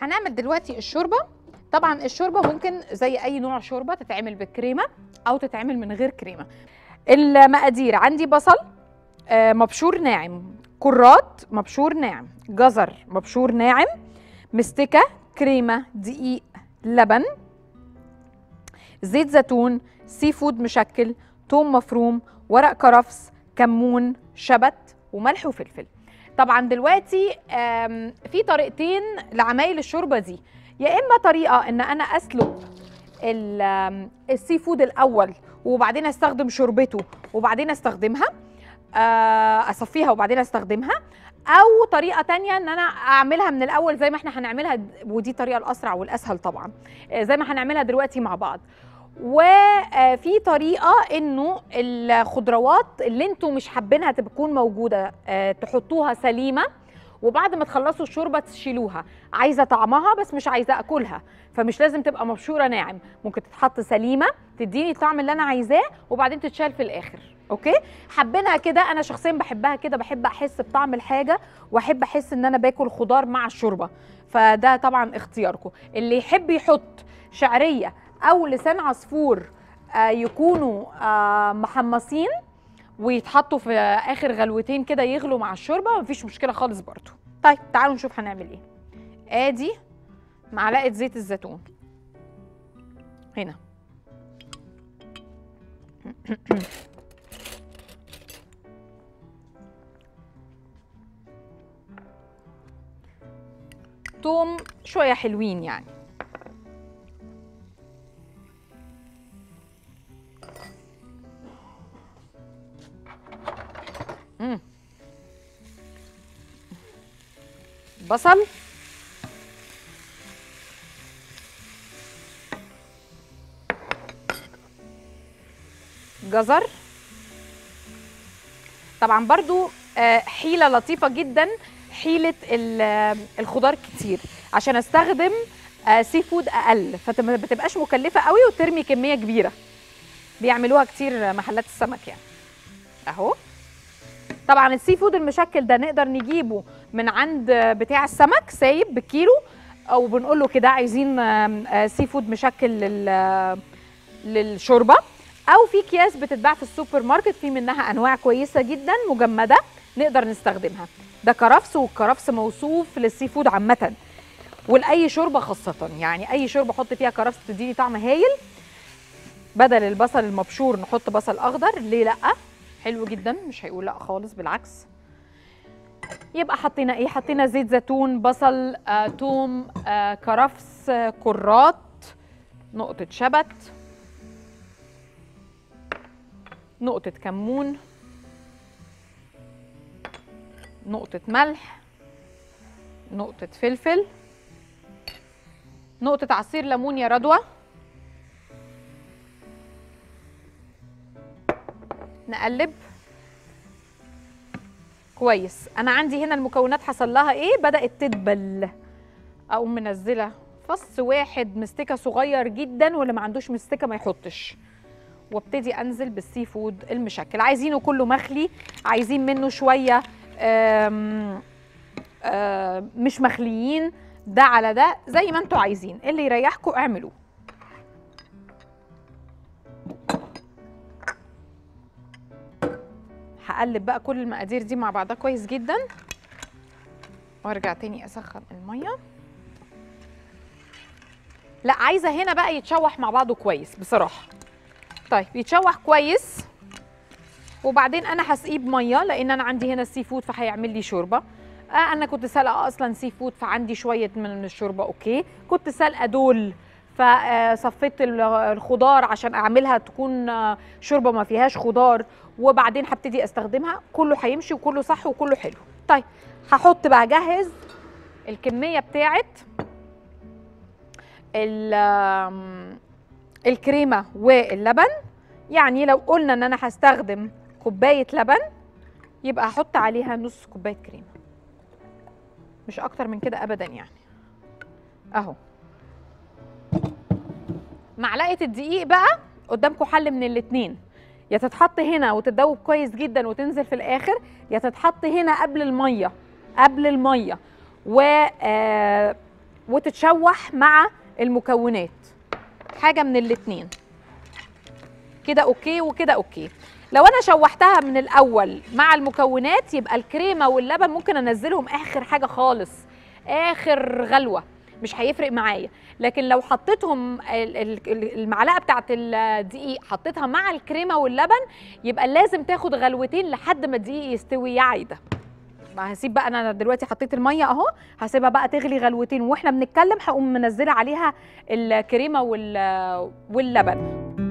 هنعمل دلوقتي الشوربه طبعا الشوربه ممكن زي اي نوع شوربه تتعمل بالكريمه او تتعمل من غير كريمه المقادير عندي بصل آه، مبشور ناعم كرات مبشور ناعم جزر مبشور ناعم مستكه كريمه دقيق لبن زيت زيتون سي فود مشكل توم مفروم ورق كرفس كمون شبت وملح وفلفل طبعا دلوقتي آم، في طريقتين لعمايل الشوربه دي يا اما طريقه ان انا اسلق ال- آم، السي فود الاول وبعدين استخدم شوربته وبعدين استخدمها آه، اصفيها وبعدين استخدمها او طريقه تانية ان انا اعملها من الاول زي ما احنا هنعملها د- ودي الطريقه الاسرع والاسهل طبعا آه، زي ما هنعملها دلوقتي مع بعض وفي طريقه انه الخضروات اللي انتوا مش حابينها تكون موجوده آه، تحطوها سليمه وبعد ما تخلصوا الشوربه تشيلوها عايزه طعمها بس مش عايزه اكلها فمش لازم تبقى مبشوره ناعم ممكن تتحط سليمه تديني الطعم اللي انا عايزاه وبعدين تتشال في الاخر اوكي حابينها كده انا شخصيا بحبها كده بحب احس بطعم الحاجه واحب احس ان انا باكل خضار مع الشوربه فده طبعا اختياركم اللي يحب يحط شعريه او لسان عصفور آه، يكونوا آه، محمصين ويتحطوا في اخر غلوتين كده يغلوا مع الشوربه مفيش مشكله خالص برضو طيب تعالوا نشوف هنعمل ايه ادي معلقه زيت الزيتون هنا توم شويه حلوين يعني مم. بصل جزر طبعا برضو آه، حيلة لطيفة جدا حيلة ال- آه، الخضار كتير عشان استخدم آه، سي فود اقل فما بتبقاش مكلفة قوي وترمي كمية كبيرة بيعملوها كتير محلات السمك يعني اهو طبعا السي فود المشكل ده نقدر نجيبه من عند بتاع السمك سايب بالكيلو او بنقول له كده عايزين آم، آه، سي فود مشكل لل للشوربه او في اكياس بتتباع في السوبر ماركت في منها انواع كويسه جدا مجمده نقدر نستخدمها ده كرفس والكرفس موصوف للسي فود عامه ولاي شوربه خاصه يعني اي شوربه احط فيها كرفس تديني طعم هايل بدل البصل المبشور نحط بصل اخضر ليه لا حلو جدا مش هيقول لا خالص بالعكس يبقى حطينا ايه حطينا زيت زيتون بصل آه، توم آه، كرفس آه، كرات نقطة شبت نقطة كمون نقطة ملح نقطة فلفل نقطة عصير ليمون يا رضوى نقلب كويس انا عندي هنا المكونات حصل لها ايه بدات تدبل اقوم منزله فص واحد مستكه صغير جدا واللي ما عندوش مستكه ما يحطش وابتدي انزل بالسي فود المشكل عايزينه كله مخلي عايزين منه شويه آم، آم، مش مخليين ده على ده زي ما انتوا عايزين اللي يريحكم اعملوه هقلب بقى كل المقادير دي مع بعضها كويس جدا وارجع تاني اسخن الميه لا عايزه هنا بقى يتشوح مع بعضه كويس بصراحه طيب يتشوح كويس وبعدين انا هسقيه بميه لان انا عندي هنا السي فود فهيعمل لي شوربه آه انا كنت سالقه اصلا سي فود فعندي شويه من الشوربه اوكي كنت سالقه دول فصفيت ال- الخضار عشان اعملها تكون آه، شوربه ما فيهاش خضار وبعدين هبتدي استخدمها كله هيمشي وكله صح وكله حلو طيب هحط بقى جهز الكميه بتاعت ال- آم، الكريمه واللبن يعني لو قلنا ان انا هستخدم كوبايه لبن يبقى هحط عليها نص كوبايه كريمه مش اكتر من كده ابدا يعني اهو معلقه الدقيق بقى قدامكم حل من الاتنين يا تتحط هنا وتتدوب كويس جدا وتنزل في الاخر يا تتحط هنا قبل الميه قبل الميه و آه، وتتشوح مع المكونات حاجه من الاتنين كده اوكي وكده اوكي لو انا شوحتها من الاول مع المكونات يبقى الكريمه واللبن ممكن انزلهم اخر حاجه خالص اخر غلوه مش هيفرق معايا لكن لو حطيتهم ال- ال- المعلقه بتاعت الدقيق حطيتها مع الكريمه واللبن يبقى لازم تاخد غلوتين لحد ما الدقيق يستوي يا عايده ما هسيب بقى انا دلوقتي حطيت الميه اهو هسيبها بقى تغلي غلوتين واحنا بنتكلم هقوم منزله عليها الكريمه وال- واللبن